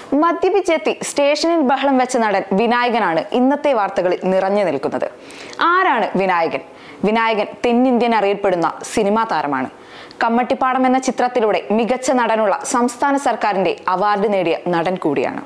മദ്യപിച്ചെത്തി സ്റ്റേഷനിൽ ബഹളം വെച്ച നടൻ വിനായകനാണ് ഇന്നത്തെ വാർത്തകളിൽ നിറഞ്ഞു നിൽക്കുന്നത് ആരാണ് വിനായകൻ വിനായകൻ തെന്നിന്ത്യൻ അറിയപ്പെടുന്ന സിനിമാ താരമാണ് കമ്മട്ടിപ്പാടം എന്ന ചിത്രത്തിലൂടെ മികച്ച നടനുള്ള സംസ്ഥാന സർക്കാരിന്റെ അവാർഡ് നേടിയ നടൻ കൂടിയാണ്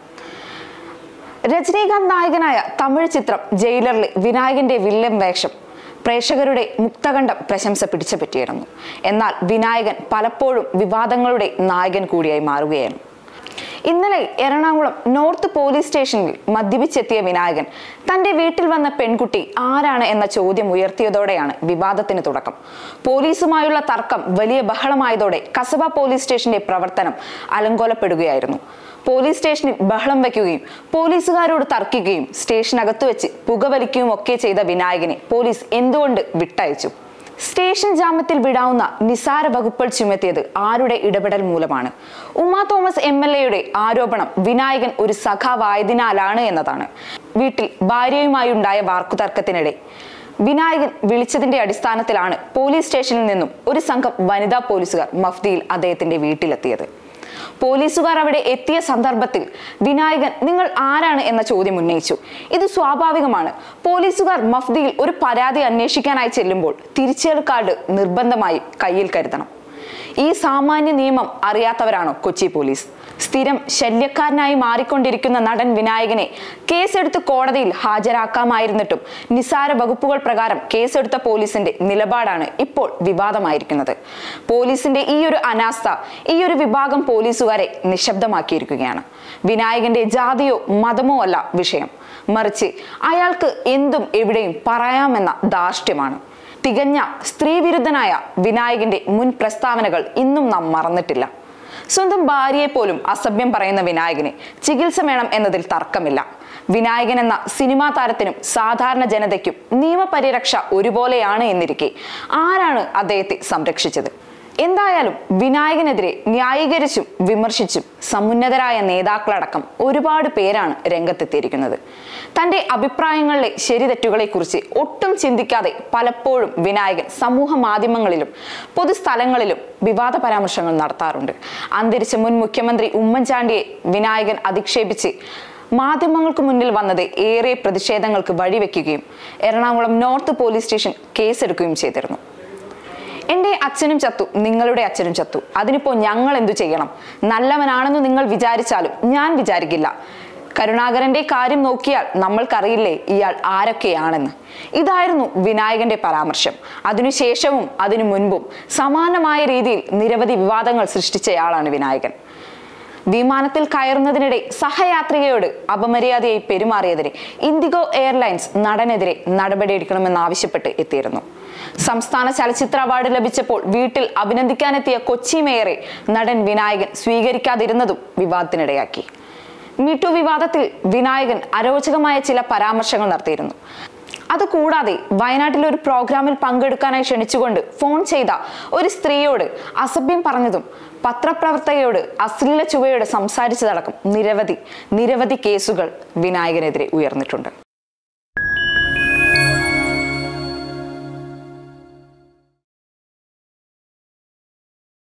രജനീകാന്ത് നായകനായ തമിഴ് ചിത്രം ജയിലറിലെ വിനായകന്റെ വില്ലൻ വേഷം പ്രേക്ഷകരുടെ മുക്തകണ്ഠം പ്രശംസ പിടിച്ചു പറ്റിയിരുന്നു എന്നാൽ വിനായകൻ പലപ്പോഴും വിവാദങ്ങളുടെ നായകൻ കൂടിയായി മാറുകയാണ് ഇന്നലെ എറണാകുളം നോർത്ത് പോലീസ് സ്റ്റേഷനിൽ മദ്യപിച്ചെത്തിയ വിനായകൻ തന്റെ വീട്ടിൽ വന്ന പെൺകുട്ടി ആരാണ് എന്ന ചോദ്യം ഉയർത്തിയതോടെയാണ് വിവാദത്തിന് തുടക്കം പോലീസുമായുള്ള തർക്കം വലിയ ബഹളമായതോടെ കസബ പോലീസ് സ്റ്റേഷന്റെ പ്രവർത്തനം അലങ്കോലപ്പെടുകയായിരുന്നു പോലീസ് സ്റ്റേഷനിൽ ബഹളം വയ്ക്കുകയും പോലീസുകാരോട് തർക്കിക്കുകയും സ്റ്റേഷനകത്ത് വെച്ച് പുകവലിക്കുകയും ഒക്കെ ചെയ്ത വിനായകനെ പോലീസ് എന്തുകൊണ്ട് വിട്ടയച്ചു സ്റ്റേഷൻ ജാമ്യത്തിൽ വിടാവുന്ന നിസാര വകുപ്പുകൾ ചുമത്തിയത് ആരുടെ ഇടപെടൽ മൂലമാണ് ഉമാ തോമസ് എം എൽ എയുടെ ആരോപണം വിനായകൻ ഒരു സഖാവായതിനാലാണ് എന്നതാണ് വീട്ടിൽ ഭാര്യയുമായുണ്ടായ വാർക്കുതർക്കത്തിനിടെ വിനായകൻ വിളിച്ചതിന്റെ അടിസ്ഥാനത്തിലാണ് പോലീസ് സ്റ്റേഷനിൽ നിന്നും ഒരു സംഘം വനിതാ പോലീസുകാർ മഫ്തിയിൽ അദ്ദേഹത്തിന്റെ വീട്ടിലെത്തിയത് പോലീസുകാർ അവിടെ എത്തിയ സന്ദർഭത്തിൽ വിനായകൻ നിങ്ങൾ ആരാണ് എന്ന ചോദ്യം ഉന്നയിച്ചു ഇത് സ്വാഭാവികമാണ് പോലീസുകാർ മഫ്തിയിൽ ഒരു പരാതി അന്വേഷിക്കാനായി ചെല്ലുമ്പോൾ തിരിച്ചേൽ കാർഡ് നിർബന്ധമായി കയ്യിൽ കരുതണം ഈ സാമാന്യ നിയമം അറിയാത്തവരാണോ കൊച്ചി പോലീസ് സ്ഥിരം ശല്യക്കാരനായി മാറിക്കൊണ്ടിരിക്കുന്ന നടൻ വിനായകനെ കേസെടുത്ത് കോടതിയിൽ ഹാജരാക്കാമായിരുന്നിട്ടും നിസാര വകുപ്പുകൾ പ്രകാരം കേസെടുത്ത പോലീസിന്റെ നിലപാടാണ് ഇപ്പോൾ വിവാദമായിരിക്കുന്നത് പോലീസിന്റെ ഈ ഒരു അനാസ്ഥ ഈ ഒരു വിഭാഗം പോലീസുകാരെ നിശബ്ദമാക്കിയിരിക്കുകയാണ് വിനായകന്റെ ജാതിയോ മതമോ അല്ല വിഷയം മറിച്ച് അയാൾക്ക് എന്തും എവിടെയും പറയാമെന്ന ധാർഷ്ട്യമാണ് തികഞ്ഞ സ്ത്രീവിരുദ്ധനായ വിനായകന്റെ മുൻ പ്രസ്താവനകൾ ഇന്നും നാം മറന്നിട്ടില്ല സ്വന്തം ഭാര്യയെ പോലും അസഭ്യം പറയുന്ന വിനായകന് ചികിത്സ വേണം എന്നതിൽ തർക്കമില്ല വിനായകൻ എന്ന സിനിമാ താരത്തിനും സാധാരണ ജനതയ്ക്കും നിയമപരിരക്ഷ ഒരുപോലെയാണ് എന്നിരിക്കെ ആരാണ് അദ്ദേഹത്തെ സംരക്ഷിച്ചത് എന്തായാലും വിനായകനെതിരെ ന്യായീകരിച്ചും വിമർശിച്ചും സമുന്നതരായ നേതാക്കളടക്കം ഒരുപാട് പേരാണ് രംഗത്തെത്തിയിരിക്കുന്നത് തന്റെ അഭിപ്രായങ്ങളിലെ ശരിതെറ്റുകളെക്കുറിച്ച് ഒട്ടും ചിന്തിക്കാതെ പലപ്പോഴും വിനായകൻ സമൂഹ മാധ്യമങ്ങളിലും പൊതുസ്ഥലങ്ങളിലും വിവാദ പരാമർശങ്ങൾ നടത്താറുണ്ട് അന്തരിച്ച മുൻ മുഖ്യമന്ത്രി ഉമ്മൻചാണ്ടിയെ വിനായകൻ അധിക്ഷേപിച്ച് മാധ്യമങ്ങൾക്ക് മുന്നിൽ വന്നത് ഏറെ പ്രതിഷേധങ്ങൾക്ക് വഴിവെക്കുകയും എറണാകുളം നോർത്ത് പോലീസ് സ്റ്റേഷൻ കേസെടുക്കുകയും ചെയ്തിരുന്നു എന്റെ അച്ഛനും ചത്തു നിങ്ങളുടെ അച്ഛനും ചത്തു അതിനിപ്പോ ഞങ്ങൾ എന്തു ചെയ്യണം നല്ലവനാണെന്ന് നിങ്ങൾ വിചാരിച്ചാലും ഞാൻ വിചാരിക്കില്ല കരുണാകരന്റെ കാര്യം നോക്കിയാൽ നമ്മൾക്കറിയില്ലേ ഇയാൾ ആരൊക്കെയാണെന്ന് ഇതായിരുന്നു വിനായകന്റെ പരാമർശം അതിനുശേഷവും അതിനു മുൻപും സമാനമായ രീതിയിൽ നിരവധി വിവാദങ്ങൾ സൃഷ്ടിച്ചയാളാണ് വിനായകൻ വിമാനത്തിൽ കയറുന്നതിനിടെ സഹയാത്രികയോട് അപമര്യാദയായി പെരുമാറിയതിന് ഇൻഡിഗോ എയർലൈൻസ് നടനെതിരെ നടപടിയെടുക്കണമെന്നാവശ്യപ്പെട്ട് എത്തിയിരുന്നു സംസ്ഥാന ചലച്ചിത്ര അവാർഡ് ലഭിച്ചപ്പോൾ വീട്ടിൽ അഭിനന്ദിക്കാനെത്തിയ കൊച്ചി മേയറെ നടൻ വിനായകൻ സ്വീകരിക്കാതിരുന്നതും വിവാദത്തിനിടയാക്കി മീട്ടു വിവാദത്തിൽ വിനായകൻ അരോചകമായ ചില പരാമർശങ്ങൾ നടത്തിയിരുന്നു അതുകൂടാതെ വയനാട്ടിലെ ഒരു പ്രോഗ്രാമിൽ പങ്കെടുക്കാനായി ക്ഷണിച്ചുകൊണ്ട് ഫോൺ ചെയ്ത ഒരു സ്ത്രീയോട് അസഭ്യം പറഞ്ഞതും പത്രപ്രവർത്തകയോട് അശ്ലീല ചുവയോട് സംസാരിച്ചതടക്കം നിരവധി നിരവധി കേസുകൾ വിനായകനെതിരെ ഉയർന്നിട്ടുണ്ട്